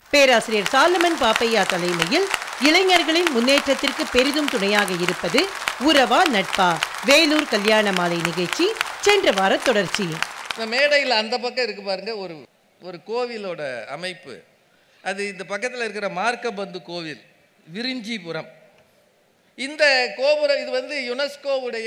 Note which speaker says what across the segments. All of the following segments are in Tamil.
Speaker 1: பேராசிரியர் சாலமன் பாப்பையா தலைமையில் இளைஞர்களின் முன்னேற்றத்திற்கு பெரிதும் துணையாக இருப்பது உறவா நட்பா வேலூர் கல்யாண மாலை நிகழ்ச்சி சென்ற வார தொடர்ச்சி
Speaker 2: இந்த மேடையில் அந்த பக்கம் இருக்கு பாருங்க ஒரு ஒரு கோவிலோட அமைப்பு அது இந்த பக்கத்தில் இருக்கிற மார்க்கபந்து கோவில் விரிஞ்சிபுரம் இந்த கோபுரம் இது வந்து யுனெஸ்கோவுடைய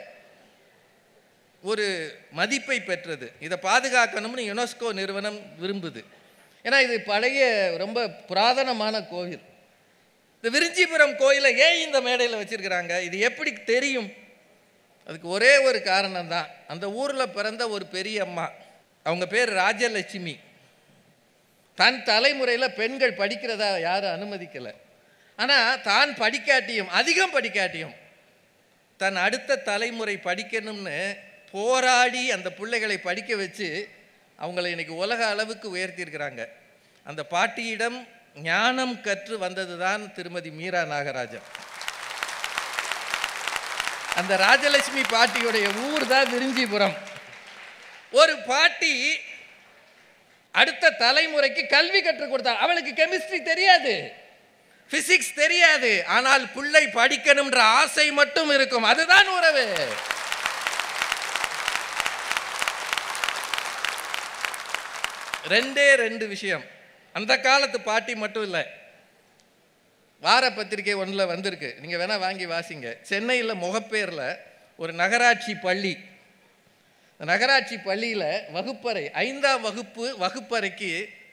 Speaker 2: ஒரு மதிப்பை பெற்றது இதை பாதுகாக்கணும்னு யுனெஸ்கோ நிறுவனம் விரும்புது ஏன்னா இது பழைய ரொம்ப புராதனமான கோவில் இந்த விரிஞ்சிபுரம் கோயிலை ஏன் இந்த மேடையில் வச்சிருக்கிறாங்க இது எப்படி தெரியும் அதுக்கு ஒரே ஒரு காரணம் தான் அந்த ஊரில் பிறந்த ஒரு பெரிய அம்மா அவங்க பேர் ராஜலட்சுமி தன் தலைமுறையில் பெண்கள் படிக்கிறதா யாரும் அனுமதிக்கலை ஆனால் தான் படிக்காட்டியும் அதிகம் படிக்காட்டியும் தன் அடுத்த தலைமுறை படிக்கணும்னு போராடி அந்த பிள்ளைகளை படிக்க வச்சு அவங்கள இன்னைக்கு உலக அளவுக்கு உயர்த்தியிருக்கிறாங்க அந்த பாட்டியிடம் ஞானம் கற்று வந்தது தான் திருமதி மீரா நாகராஜன் அந்த ராஜலட்சுமி பாட்டியுடைய ஊர் தான் விரிஞ்சிபுரம் ஒரு பாட்டி அடுத்த தலைமுறைக்கு கல்வி கற்றுக் கொடுத்தார் அவளுக்கு கெமிஸ்ட்ரி தெரியாது பிசிக்ஸ் தெரியாது ஆனால் பிள்ளை படிக்கணும்ன்ற ஆசை மட்டும் இருக்கும் அதுதான் உறவு ரெண்டே ரெண்டு விஷயம் அந்த காலத்து பாட்டி மட்டும் இல்லை வார பத்திரிகை ஒன்றில் வந்திருக்கு நீங்கள் வேணால் வாங்கி வாசிங்க சென்னையில் முகப்பேரில் ஒரு நகராட்சி பள்ளி இந்த நகராட்சி பள்ளியில் வகுப்பறை ஐந்தாம் வகுப்பு வகுப்பறைக்கு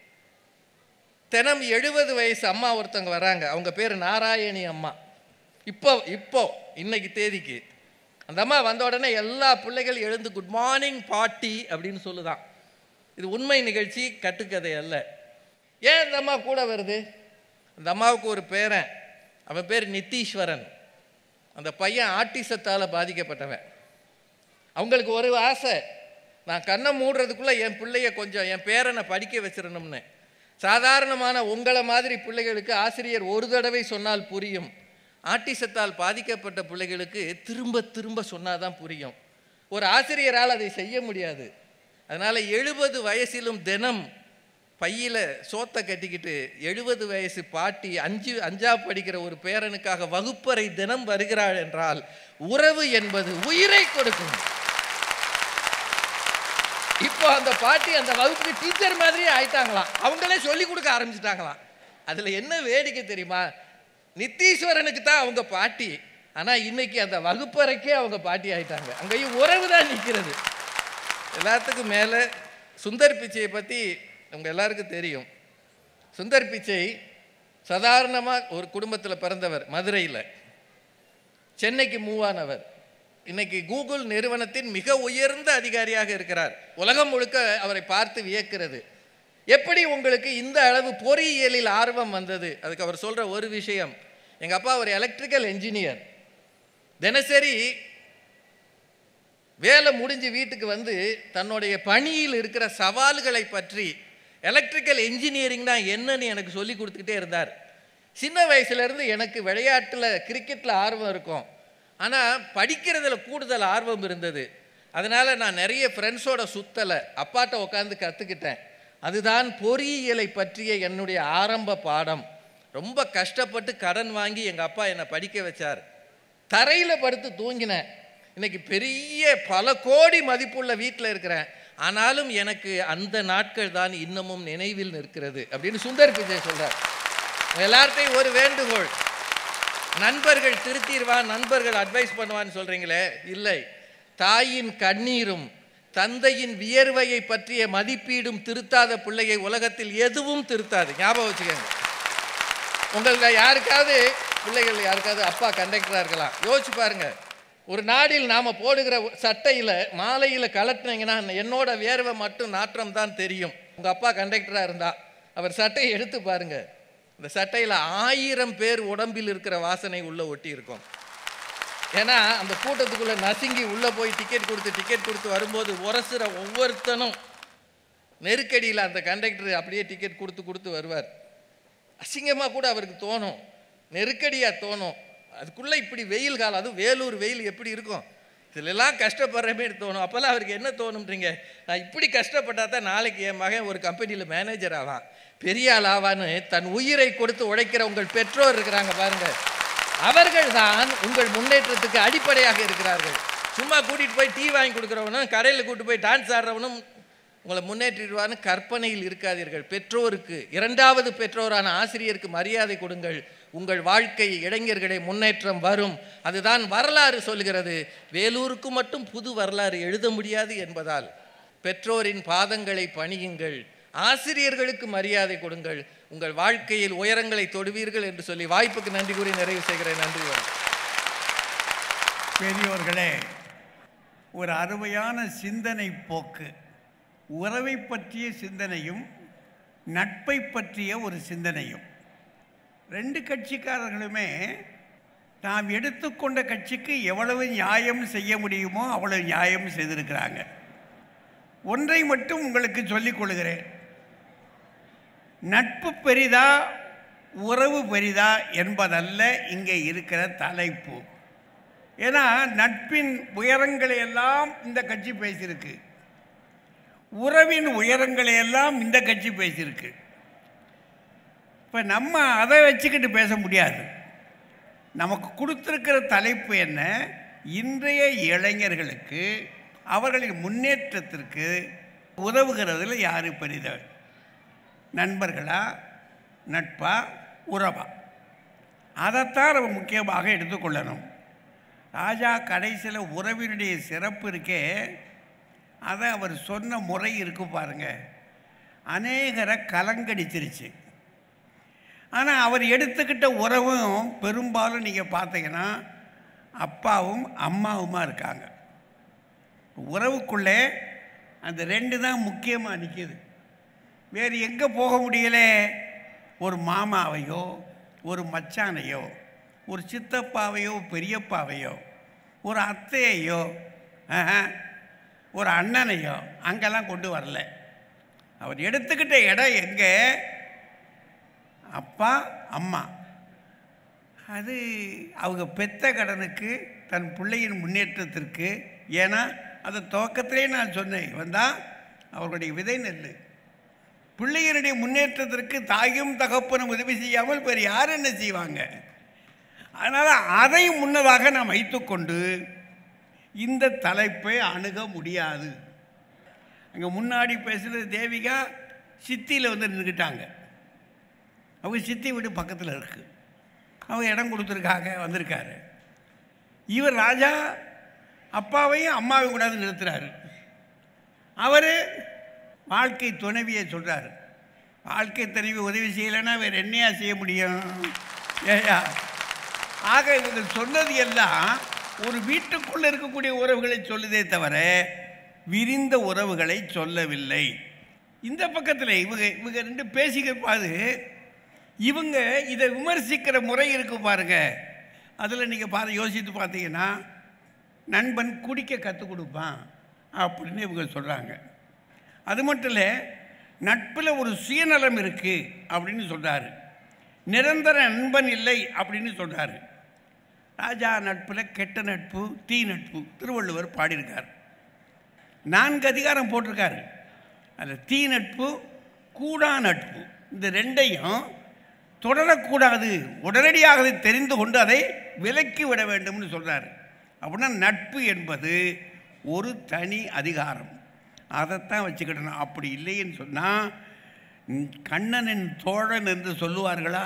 Speaker 2: தினம் எழுபது வயசு அம்மா ஒருத்தவங்க வராங்க அவங்க பேர் நாராயணி அம்மா இப்போ இப்போ இன்னைக்கு தேதிக்கு அந்த அம்மா வந்த உடனே எல்லா பிள்ளைகள் எழுந்து குட் மார்னிங் பாட்டி அப்படின்னு சொல்லுதான் இது உண்மை நிகழ்ச்சி கட்டுக்கதை அல்ல ஏன் இந்த அம்மா கூட வருது அந்த அம்மாவுக்கு ஒரு பேரன் அவன் பேர் நித்தீஸ்வரன் அந்த பையன் ஆட்டிசத்தால் பாதிக்கப்பட்டவன் அவங்களுக்கு ஒரு ஆசை நான் கண்ணை மூடுறதுக்குள்ளே என் பிள்ளைய கொஞ்சம் என் பேரனை படிக்க வச்சிடணும்னு சாதாரணமான உங்களை மாதிரி பிள்ளைகளுக்கு ஆசிரியர் ஒரு தடவை சொன்னால் புரியும் ஆட்டிசத்தால் பாதிக்கப்பட்ட பிள்ளைகளுக்கு திரும்ப திரும்ப சொன்னாதான் புரியும் ஒரு ஆசிரியரால் அதை செய்ய முடியாது அதனால் எழுபது வயசிலும் தினம் பையில சோத்தை கட்டிக்கிட்டு எழுபது வயசு பாட்டி அஞ்சு அஞ்சா படிக்கிற ஒரு பேரனுக்காக வகுப்பறை தினம் வருகிறாள் என்றால் உறவு என்பது உயிரை கொடுக்கும் இப்போ அந்த பாட்டி அந்த வகுப்புக்கு டீச்சர் மாதிரியே ஆயிட்டாங்களாம் அவங்களே சொல்லி கொடுக்க ஆரம்பிச்சிட்டாங்களாம் அதில் என்ன வேடிக்கை தெரியுமா நித்தீஸ்வரனுக்கு தான் அவங்க பாட்டி ஆனால் இன்னைக்கு அந்த வகுப்பறைக்கே அவங்க பாட்டி ஆயிட்டாங்க அங்கேயும் உறவு தான் நிற்கிறது எல்லாத்துக்கும் மேலே சுந்தர் பிச்சையை பற்றி உங்க எல்லாருக்கும் தெரியும் சுந்தர் பிச்சை சாதாரணமாக ஒரு குடும்பத்தில் பிறந்தவர் மதுரையில் சென்னைக்கு மூவ் ஆனவர் இன்னைக்கு கூகுள் நிறுவனத்தின் மிக உயர்ந்த அதிகாரியாக இருக்கிறார் உலகம் முழுக்க அவரை பார்த்து வியக்கிறது எப்படி உங்களுக்கு இந்த அளவு பொறியியலில் ஆர்வம் வந்தது அதுக்கு அவர் சொல்ற ஒரு விஷயம் எங்க அப்பா ஒரு எலக்ட்ரிக்கல் என்ஜினியர் தினசரி வேலை முடிஞ்சு வீட்டுக்கு வந்து தன்னுடைய பணியில் இருக்கிற சவால்களை பற்றி எலக்ட்ரிக்கல் இன்ஜினியரிங்னா என்னன்னு எனக்கு சொல்லி கொடுத்துக்கிட்டே இருந்தார் சின்ன வயசுலேருந்து எனக்கு விளையாட்டில் கிரிக்கெட்டில் ஆர்வம் இருக்கும் ஆனால் படிக்கிறதுல கூடுதல் ஆர்வம் இருந்தது அதனால் நான் நிறைய ஃப்ரெண்ட்ஸோட சுத்தலை அப்பாட்ட உட்காந்து கற்றுக்கிட்டேன் அதுதான் பொறியியலை பற்றிய என்னுடைய ஆரம்ப பாடம் ரொம்ப கஷ்டப்பட்டு கடன் வாங்கி எங்கள் அப்பா என்னை படிக்க வச்சார் தரையில் படுத்து தூங்கினேன் இன்னைக்கு பெரிய பல கோடி மதிப்புள்ள வீட்டில் இருக்கிறேன் ஆனாலும் எனக்கு அந்த நாட்கள் தான் இன்னமும் நினைவில் நிற்கிறது அப்படின்னு சுந்தர் பிச்சை சொல்றார் உங்க எல்லார்ட்டையும் ஒரு வேண்டுகோள் நண்பர்கள் திருத்திடுவான் நண்பர்கள் அட்வைஸ் பண்ணுவான்னு சொல்றீங்களே இல்லை தாயின் கண்ணீரும் தந்தையின் வியர்வையை பற்றிய மதிப்பீடும் திருத்தாத பிள்ளையை உலகத்தில் எதுவும் திருத்தாது ஞாபகம் வச்சுக்கோங்க உங்களுக்கு யாருக்காவது பிள்ளைகள் யாருக்காவது அப்பா கண்டக்டராக இருக்கலாம் யோசிச்சு பாருங்க ஒரு நாடில் நாம் போடுகிற சட்டையில் மாலையில் கலட்டினீங்கன்னா என்னோட வேர்வை மட்டும் நாற்றம் தான் தெரியும் உங்கள் அப்பா கண்டக்டராக இருந்தா அவர் சட்டையை எடுத்து பாருங்க இந்த சட்டையில் ஆயிரம் பேர் உடம்பில் இருக்கிற வாசனை உள்ளே ஒட்டி இருக்கும் ஏன்னா அந்த கூட்டத்துக்குள்ளே நசுங்கி உள்ளே போய் டிக்கெட் கொடுத்து டிக்கெட் கொடுத்து வரும்போது உரசுற ஒவ்வொருத்தனும் நெருக்கடியில் அந்த கண்டக்டர் அப்படியே டிக்கெட் கொடுத்து கொடுத்து வருவார் அசிங்கமாக கூட அவருக்கு தோணும் நெருக்கடியாக தோணும் அதுக்குள்ளே இப்படி வெயில் காலம் அதுவும் வேலூர் வெயில் எப்படி இருக்கும் இதிலெல்லாம் கஷ்டப்படுற மாதிரி தோணும் அப்போல்லாம் அவருக்கு என்ன தோணுன்றீங்க நான் இப்படி கஷ்டப்பட்டா தான் நாளைக்கு என் மகன் ஒரு கம்பெனியில் மேனேஜர் ஆவான் பெரிய ஆள் ஆவான்னு தன் உயிரை கொடுத்து உழைக்கிற உங்கள் பெற்றோர் இருக்கிறாங்க பாருங்க அவர்கள் தான் உங்கள் முன்னேற்றத்துக்கு அடிப்படையாக இருக்கிறார்கள் சும்மா கூட்டிகிட்டு போய் டீ வாங்கி கொடுக்குறவனும் கடையில் கூட்டிட்டு போய் டான்ஸ் ஆடுறவனும் உங்களை முன்னேற்றிடுவான்னு கற்பனையில் இருக்காதீர்கள் பெற்றோருக்கு இரண்டாவது பெற்றோரான ஆசிரியருக்கு மரியாதை கொடுங்கள் உங்கள் வாழ்க்கை இளைஞர்களை முன்னேற்றம் வரும் அதுதான் வரலாறு சொல்கிறது வேலூருக்கு மட்டும் புது வரலாறு எழுத முடியாது என்பதால் பெற்றோரின் பாதங்களை பணியுங்கள் ஆசிரியர்களுக்கு மரியாதை கொடுங்கள் உங்கள் வாழ்க்கையில் உயரங்களை தொடுவீர்கள் என்று சொல்லி வாய்ப்புக்கு நன்றி கூறி நிறைவு செய்கிறேன் நன்றி வணக்கம்
Speaker 3: பெரியோர்களே ஒரு அருமையான சிந்தனை போக்கு உறவை பற்றிய சிந்தனையும் நட்பை பற்றிய ஒரு சிந்தனையும் ரெண்டு கட்சிக்காரர்களுமே நாம் எடுத்துக்கொண்ட கட்சிக்கு எவ்வளவு நியாயம் செய்ய முடியுமோ அவ்வளவு நியாயம் செய்திருக்கிறாங்க ஒன்றை மட்டும் உங்களுக்கு சொல்லிக் கொள்கிறேன் நட்பு பெரிதா உறவு பெரிதா என்பதல்ல இங்கே இருக்கிற தலைப்பு ஏன்னா நட்பின் உயரங்களை எல்லாம் இந்த கட்சி பேசியிருக்கு உறவின் உயரங்களை எல்லாம் இந்த கட்சி பேசியிருக்கு இப்போ நம்ம அதை வச்சுக்கிட்டு பேச முடியாது நமக்கு கொடுத்துருக்கிற தலைப்பு என்ன இன்றைய இளைஞர்களுக்கு அவர்களின் முன்னேற்றத்திற்கு உதவுகிறதுல யார் பெரிதவர் நண்பர்களா நட்பா உறவா அதைத்தான் நம்ம முக்கியமாக எடுத்துக்கொள்ளணும் ராஜா கடைசியில் உறவினுடைய சிறப்பு இருக்கே அதை அவர் சொன்ன முறை இருக்கு பாருங்க அநேகரை கலங்கடிச்சிருச்சு ஆனால் அவர் எடுத்துக்கிட்ட உறவும் பெரும்பாலும் நீங்கள் பார்த்தீங்கன்னா அப்பாவும் அம்மாவுமா இருக்காங்க உறவுக்குள்ளே அந்த ரெண்டு தான் முக்கியமாக நிற்கிது வேறு எங்கே போக முடியல ஒரு மாமாவையோ ஒரு மச்சானையோ ஒரு சித்தப்பாவையோ பெரியப்பாவையோ ஒரு அத்தையையோ ஆஹா, ஒரு அண்ணனையோ அங்கெல்லாம் கொண்டு வரல அவர் எடுத்துக்கிட்ட இடம் எங்கே அப்பா அம்மா அது அவங்க பெத்த கடனுக்கு தன் பிள்ளையின் முன்னேற்றத்திற்கு ஏன்னா அதை துவக்கத்திலே நான் சொன்னேன் வந்தால் அவர்களுடைய விதை நெல் பிள்ளைகளுடைய முன்னேற்றத்திற்கு தாயும் தகப்பனும் உதவி செய்யாமல் வேறு யார் என்ன செய்வாங்க அதனால் அதை முன்னதாக நாம் வைத்துக்கொண்டு இந்த தலைப்பை அணுக முடியாது அங்கே முன்னாடி பேசுகிறது தேவிகா சித்தியில் வந்து நின்றுக்கிட்டாங்க அவங்க சித்தி வீடு பக்கத்தில் இருக்குது அவங்க இடம் கொடுத்துருக்காங்க வந்திருக்காரு இவர் ராஜா அப்பாவையும் அம்மாவையும் கூடாது நிறுத்துறாரு அவர் வாழ்க்கை துணைவியை சொல்கிறாரு வாழ்க்கை துணைவி உதவி செய்யலைன்னா வேறு என்னையா செய்ய முடியும் ஏயா ஆக இவங்க சொன்னது எல்லாம் ஒரு வீட்டுக்குள்ளே இருக்கக்கூடிய உறவுகளை சொல்லுதே தவிர விரிந்த உறவுகளை சொல்லவில்லை இந்த பக்கத்தில் இவங்க இவங்க ரெண்டு பேசிக்கிறப்பாது இவங்க இதை விமர்சிக்கிற முறை இருக்கு பாருங்க அதில் நீங்கள் பார்த்து யோசித்து பார்த்தீங்கன்னா நண்பன் குடிக்க கற்றுக் கொடுப்பான் அப்படின்னு இவங்க சொல்கிறாங்க அது மட்டும் இல்லை நட்பில் ஒரு சுயநலம் இருக்குது அப்படின்னு சொல்கிறாரு நிரந்தர நண்பன் இல்லை அப்படின்னு சொல்கிறாரு ராஜா நட்பில் கெட்ட நட்பு தீ நட்பு திருவள்ளுவர் பாடியிருக்கார் நான்கு அதிகாரம் போட்டிருக்காரு அதில் தீ நட்பு கூடா நட்பு இந்த ரெண்டையும் தொடரக்கூடாது உடனடியாக அதை தெரிந்து கொண்டு அதை விலக்கி விட வேண்டும்னு சொல்கிறாரு அப்படின்னா நட்பு என்பது ஒரு தனி அதிகாரம் அதைத்தான் வச்சுக்கிடணும் அப்படி இல்லைன்னு சொன்னால் கண்ணனின் தோழன் என்று சொல்லுவார்களா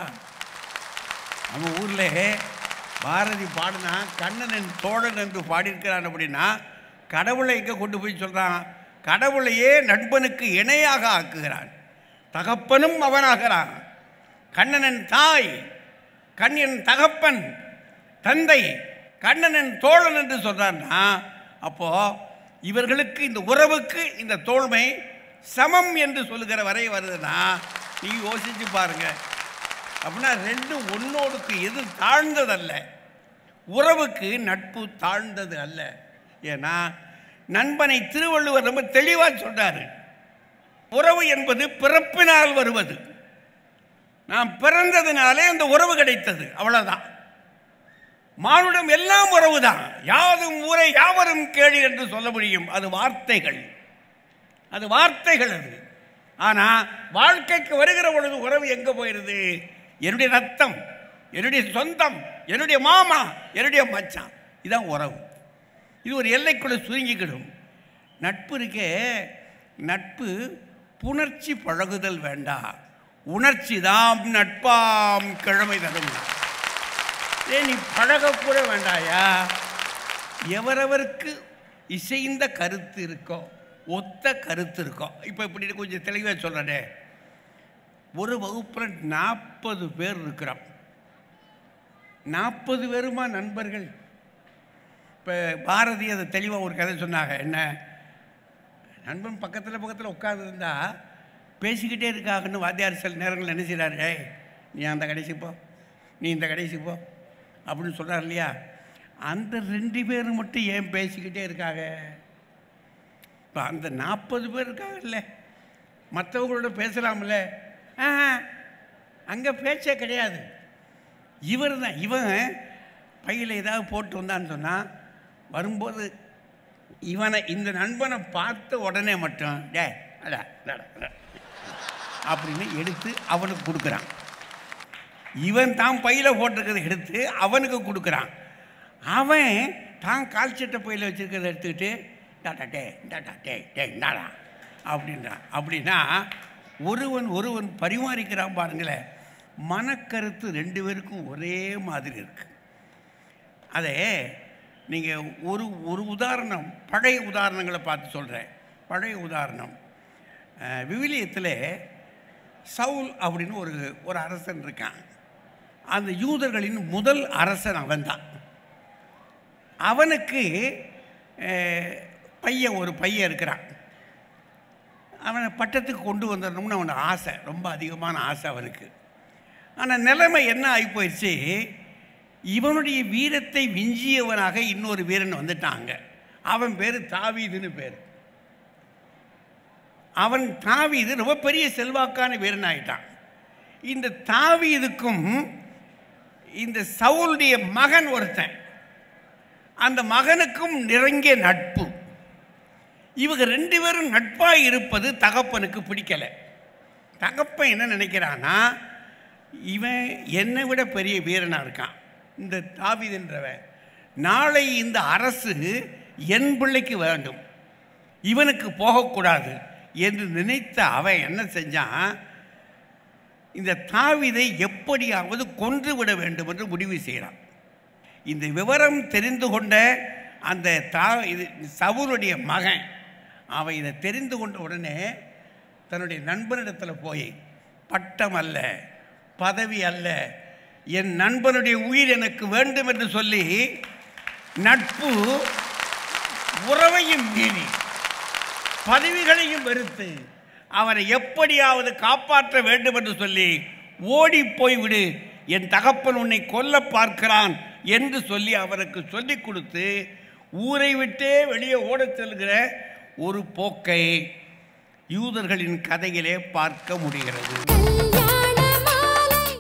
Speaker 3: நம்ம ஊரில் பாரதி பாடினா கண்ணனின் தோழன் என்று பாடியிருக்கிறான் அப்படின்னா கடவுளை எங்கே கொண்டு போய் சொல்கிறான் கடவுளையே நண்பனுக்கு இணையாக ஆக்குகிறான் தகப்பனும் அவனாகிறான் கண்ணனின் தாய் கண்ணின் தகப்பன் தந்தை கண்ணனின் தோழன் என்று சொல்றான்னா அப்போ இவர்களுக்கு இந்த உறவுக்கு இந்த தோழ்மை சமம் என்று சொல்லுகிற வரை வருதுன்னா நீ யோசிச்சு பாருங்க அப்படின்னா ரெண்டும் ஒன்னோடுக்கு எது தாழ்ந்ததல்ல உறவுக்கு நட்பு தாழ்ந்தது அல்ல ஏன்னா நண்பனை திருவள்ளுவர் ரொம்ப தெளிவாக சொல்றாரு உறவு என்பது பிறப்பினால் வருவது நாம் பிறந்ததினாலே அந்த உறவு கிடைத்தது அவ்வளவுதான் மானுடம் எல்லாம் உறவுதான் யாதும் ஊரை யாவரும் கேளு என்று சொல்ல முடியும் அது வார்த்தைகள் அது வார்த்தைகள் அது ஆனா வாழ்க்கைக்கு வருகிற பொழுது உறவு எங்க போயிருது என்னுடைய ரத்தம் என்னுடைய சொந்தம் என்னுடைய மாமா என்னுடைய மச்சான் இதான் உறவு இது ஒரு எல்லைக்குள்ள சுருங்கிக்கிடும் நட்பு இருக்கே நட்பு புணர்ச்சி பழகுதல் வேண்டாம் உணர்ச்சி தாம் நட்பாம் கிழமை தரும் ஏ நீ பழகக்கூட வேண்டாயா எவரவருக்கு இசைந்த கருத்து இருக்கோ ஒத்த கருத்து இருக்கோ இப்போ இப்படி கொஞ்சம் தெளிவாக சொல்கிறேனே ஒரு வகுப்பில் நாற்பது பேர் இருக்கிறோம் நாற்பது பேருமா நண்பர்கள் இப்போ பாரதி அதை தெளிவாக ஒரு கதை சொன்னாங்க என்ன நண்பன் பக்கத்தில் பக்கத்தில் உட்காந்துருந்தா பேசிக்கிட்டே இருக்காங்கன்னு வாத்தியார் சில நேரங்கள் என்ன செய்கிறாரு ஏய் நீ அந்த கடைசி போ நீ இந்த கடைசி போ அப்படின்னு சொல்கிறார் இல்லையா அந்த ரெண்டு பேர் மட்டும் ஏன் பேசிக்கிட்டே இருக்காங்க இப்போ அந்த நாற்பது பேர் இருக்காங்கல்ல மற்றவங்களோட பேசலாம்ல அங்கே பேச்சே கிடையாது இவர் தான் இவன் பையில் ஏதாவது போட்டு வந்தான்னு சொன்னால் வரும்போது இவனை இந்த நண்பனை பார்த்த உடனே மட்டும் டே அடா அடா, அடா. அப்படின்னு எடுத்து அவனுக்கு கொடுக்குறான் இவன் தான் பையில் போட்டிருக்கிறத எடுத்து அவனுக்கு கொடுக்குறான் அவன் தான் கால் சட்டை பையில் வச்சிருக்கிறத எடுத்துக்கிட்டு டாடா டே டாடா டே டே இந்தாடா அப்படின்றான் அப்படின்னா ஒருவன் ஒருவன் பரிமாறிக்கிறான் பாருங்களேன் மனக்கருத்து ரெண்டு பேருக்கும் ஒரே மாதிரி இருக்கு அதே நீங்கள் ஒரு ஒரு உதாரணம் பழைய உதாரணங்களை பார்த்து சொல்கிறேன் பழைய உதாரணம் அஹ், விவிலியத்தில் சவுல் அப்படின்னு ஒரு ஒரு அரசன் இருக்கான் அந்த யூதர்களின் முதல் அரசன் அவன்தான் அவனுக்கு அஹ், பையன் ஒரு பையன் இருக்கிறான் அவனை பட்டத்துக்கு கொண்டு வந்துடணும்னு அவனுக்கு ஆசை ரொம்ப அதிகமான ஆசை அவனுக்கு ஆனால் நிலைமை என்ன ஆகி போயிடுச்சு இவனுடைய வீரத்தை விஞ்சியவனாக இன்னொரு வீரன் வந்துட்டாங்க அவன் பேர் தாவீதுன்னு பேர் அவன் தாவீது ரொம்ப பெரிய செல்வாக்கான வீரன் ஆயிட்டான் இந்த தாவீதுக்கும் இந்த சவுளுடைய மகன் ஒருத்தன் அந்த மகனுக்கும் நெருங்கிய நட்பு இவங்க ரெண்டு பேரும் நட்பாக இருப்பது தகப்பனுக்கு பிடிக்கலை தகப்பன் என்ன நினைக்கிறான்னா இவன் என்னை விட பெரிய வீரனாக இருக்கான் இந்த தாவீதுன்றவன் நாளை இந்த அரசு என் பிள்ளைக்கு வேண்டும் இவனுக்கு போகக்கூடாது என்று நினைத்த அவன் என்ன செஞ்சான் இந்த தாவீதை எப்படியாவது கொன்று விட வேண்டும் என்று முடிவு செய்கிறான் இந்த விவரம் தெரிந்து கொண்ட அந்த தா இது சவுலுடைய மகன் அவன் இதை தெரிந்து கொண்ட உடனே தன்னுடைய நண்பனிடத்தில் போய் பட்டம் அல்ல பதவி அல்ல என் நண்பனுடைய உயிர் எனக்கு வேண்டும் என்று சொல்லி நட்பு உறவையும் மீறி பதவிகளையும் வெறுத்து அவரை எப்படியாவது காப்பாற்ற வேண்டும் என்று சொல்லி ஓடி போய்விடு என் தகப்பன் உன்னை கொல்ல பார்க்கிறான் என்று சொல்லி அவருக்கு சொல்லிக் கொடுத்து ஊரை விட்டே வெளியே ஓடச் செல்கிற ஒரு போக்கை யூதர்களின் கதையிலே பார்க்க முடிகிறது